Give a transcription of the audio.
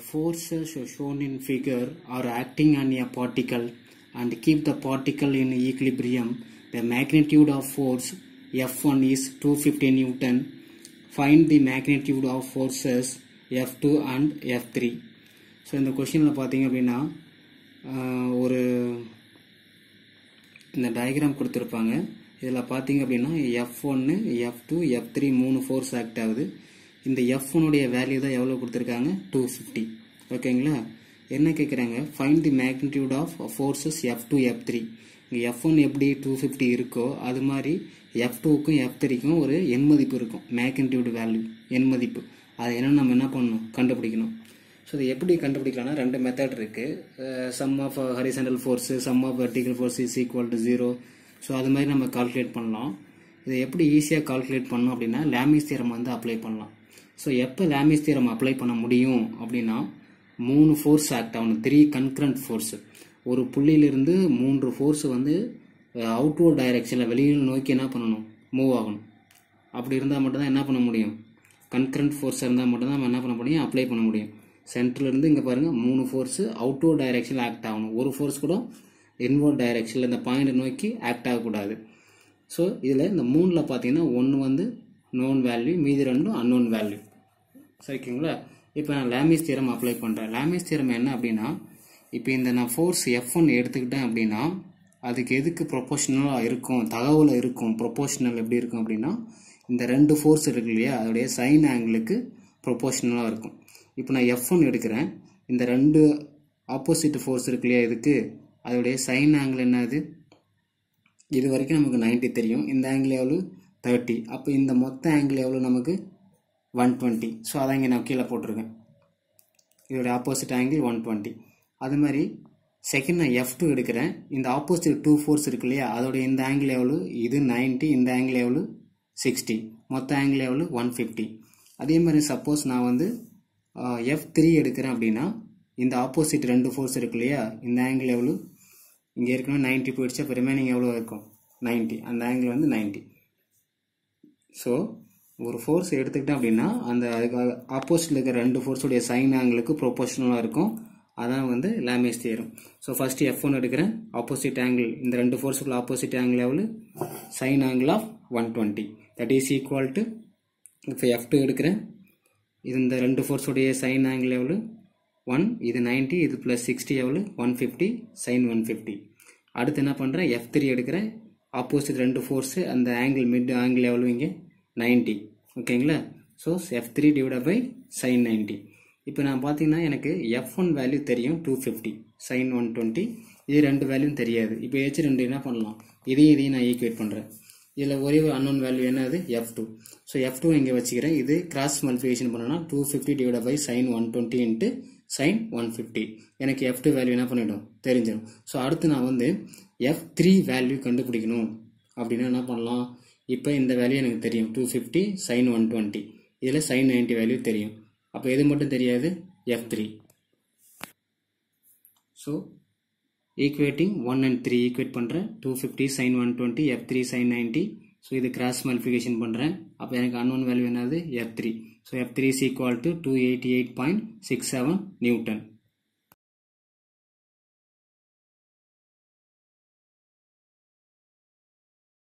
forces shown in figure are acting on a particle and keep the particle in equilibrium. The magnitude of force F1 is 250 Newton. Find the magnitude of forces F2 and F3. So இந்த கொஷினில் பார்த்தீங்க அப்படின்னா ஆஹ், ஒரு இந்த diagram கொடுத்துருப்பாங்க இதில் பார்த்தீங்க அப்படின்னா எஃப் ஒன்று எஃப் டூ எஃப் த்ரீ மூணு ஃபோர்ஸ் ஆக்ட் ஆகுது இந்த எஃப் ஒனுடைய வேல்யூ தான் எவ்வளோ கொடுத்துருக்காங்க டூ ஃபிஃப்டி ஓகேங்களா என்ன கேட்குறாங்க find the magnitude of forces F two F three இங்கே எஃப் ஒன் எப்படி டூ ஃபிஃப்டி இருக்கோ அது மாதிரி எஃப் டூக்கும் எஃப் த்ரீக்கும் ஒரு எண் மதிப்பு இருக்கும் மேக்னிடியூட் வேல்யூ எண் மதிப்பு அதை என்ன நம்ம என்ன பண்ணணும் கண்டுபிடிக்கணும் ஸோ இது எப்படி கண்டுபிடிக்கலாம்னா ரெண்டு மெத்தட் இருக்குது sum of horizontal force sum of vertical force is equal to zero so அது மாதிரி நம்ம கால்குலேட் பண்ணலாம் இதை எப்படி ஈஸியாக கால்குலேட் பண்ணோம் அப்படின்னா லேமிஸ் தியரம் வந்து அப்ளை பண்ணலாம் ஸோ எப்போ லேமிஸ் தியரம் அப்ளை பண்ண முடியும் அப்படின்னா மூணு ஃபோர்ஸ் ஆக்ட் ஆகணும் த்ரீ கன்கரண்ட் ஃபோர்ஸ் ஒரு புள்ளியிலிருந்து மூன்று ஃபோர்ஸ் வந்து அவுட்வர்ட் டைரெக்ஷனில் வெளியில் நோக்கி என்ன பண்ணணும் மூவ் ஆகணும் அப்படி இருந்தால் மட்டும்தான் என்ன பண்ண முடியும் கன்கரண்ட் ஃபோர்ஸ் இருந்தால் மட்டும்தான் நம்ம என்ன பண்ண முடியும் அப்ளை பண்ண முடியும் சென்டர்ல இருந்து இங்கே பாருங்கள் மூணு ஃபோர்ஸு அவுட்வர்ட் டைரெக்ஷனில் ஆக்ட் ஆகணும் ஒரு ஃபோர்ஸ் கூட இன்வர்ட் டைரெக்ஷனில் இந்த பாயிண்ட் நோக்கி ஆக்ட் ஆகக்கூடாது ஸோ இதில் இந்த மூணில் பார்த்தீங்கன்னா ஒன்று வந்து நோன் வேல்யூ மீதி ரெண்டும் அன்னோன் வேல்யூ சரிங்களா இப்போ நான் லேமிஸ் தியரம் அப்ளை பண்ணுறேன் லேமிஸ் தியரம் என்ன அப்படின்னா இப்போ இந்த நான் ஃபோர்ஸ் எஃப் ஒன் எடுத்துக்கிட்டேன் அப்படின்னா அதுக்கு எதுக்கு ப்ரொபோஷனலாக இருக்கும் தகவல் இருக்கும் ப்ரொபோஷனல் எப்படி இருக்கும் அப்படின்னா இந்த ரெண்டு ஃபோர்ஸ் இருக்கு இல்லையா அதோடைய சைன் ஆங்கிளுக்கு ப்ரொபோஷனலாக இருக்கும் இப்போ நான் எஃப் ஒன் எடுக்கிறேன் இந்த ரெண்டு ஆப்போசிட் ஃபோர்ஸ் இருக்கு இல்லையா இதுக்கு அதோடைய சைன் ஆங்கிள் என்னது இது வரைக்கும் நமக்கு 90 தெரியும் இந்த ஆங்கிள் எவ்வளோ தேர்ட்டி அப்போ இந்த மொத்த ஆங்கிள் எவ்வளோ நமக்கு ஒன் டுவெண்ட்டி ஸோ அதான் இங்கே நான் கீழே போட்டிருக்கேன் இதோட ஆப்போசிட் ஆங்கிள் ஒன் டுவெண்ட்டி அது மாதிரி செகண்ட் நான் எஃப் டூ எடுக்கிறேன் இந்த ஆப்போசிட் டூ ஃபோர்ஸ் இருக்கு இல்லையா அதோட இந்த ஆங்கிள் எவ்வளோ இது 90 இந்த ஆங்கிள் எவ்வளோ சிக்ஸ்டி மொத்த ஆங்கிள் எவ்வளோ ஒன் ஃபிஃப்டி அதே மாதிரி சப்போஸ் நான் வந்து எஃப் த்ரீ எடுக்கிறேன் அப்படின்னா இந்த ஆப்போசிட் ரெண்டு ஃபோர்ஸ் இருக்கு இல்லையா இந்த ஆங்கிள் எவ்வளோ இங்கே ஏற்கனவே 90 போயிடுச்சு அப்போ ரிமைனிங் எவ்வளோ இருக்கும் 90 அந்த ஆங்கிள் வந்து 90 ஸோ ஒரு ஃபோர்ஸ் எடுத்துக்கிட்டேன் அப்படின்னா அந்த அதுக்கு ஆப்போசிட்டில் இருக்கிற ரெண்டு ஃபோர்ஸுடைய சைன் ஆங்கிளுக்கு ப்ரொபோஷனலாக இருக்கும் அதான் வந்து Lami's theorem so first F one எடுக்கிறேன் ஆப்போசிட் ஆங்கிள் இந்த ரெண்டு ஃபோர்ஸுக்குள்ள ஆப்போசிட் ஆங்கிள் எவ்வளோ sine angle of one twenty that is equal to இப்போ எஃப் டூ எடுக்கிறேன் இது இந்த ரெண்டு ஃபோர்ஸுடைய சைன் ஆங்கிள் எவ்வளோ ஒன் இது 90 இது ப்ளஸ் சிக்ஸ்டி எவ்வளோ one fifty sine one fifty அடுத்து என்ன பண்ணுறேன் எஃப் த்ரீ எடுக்கிறேன் ஆப்போசிட் ரெண்டு ஃபோர்ஸு அந்த ஆங்கிள் மிட் ஆங்கிள் எவ்வளோ இங்கே 90 ஓகேங்களா so F three divide by sine ninety இப்போ நான் பார்த்தீங்கன்னா எனக்கு எஃப் ஒன் வேல்யூ தெரியும் two fifty sine one twenty இது ரெண்டு வேல்யூ தெரியாது இப்போ ஏச்சு ரெண்டு என்ன பண்ணலாம் இதையும் இதையும் நான் ஈக்குவேட் பண்ணுறேன் இதில் ஒரே ஒரு அன்னோன் வேல்யூ என்னது F two so F two இங்கே வச்சுக்கிறேன் இது கிராஸ் மல்டிஃபிகேஷன் பண்ணனா two fifty divide by sine one twenty into sine one fifty எனக்கு எஃப் டூ வேல்யூ என்ன பண்ணிடும் தெரிஞ்சிடும் ஸோ அடுத்து நான் வந்து எஃப் த்ரீ வேல்யூ கண்டுபிடிக்கணும் அப்படின்னா என்ன பண்ணலாம் இப்போ இந்த வேல்யூ எனக்கு தெரியும் two fifty sine one twenty இதில் சைன் நைன்ட்டி வேல்யூ தெரியும் அப்போ எது மட்டும் தெரியாது F three so equating one and three equate பண்ணுறேன் two fifty sine one twenty F three sine ninety so இது கிராஸ் மல்டிஃபிகேஷன் பண்ணுறேன் அப்போ எனக்கு அன்னோன் வேல்யூ என்னது F three so F three is equal to two eighty eight point six seven Newton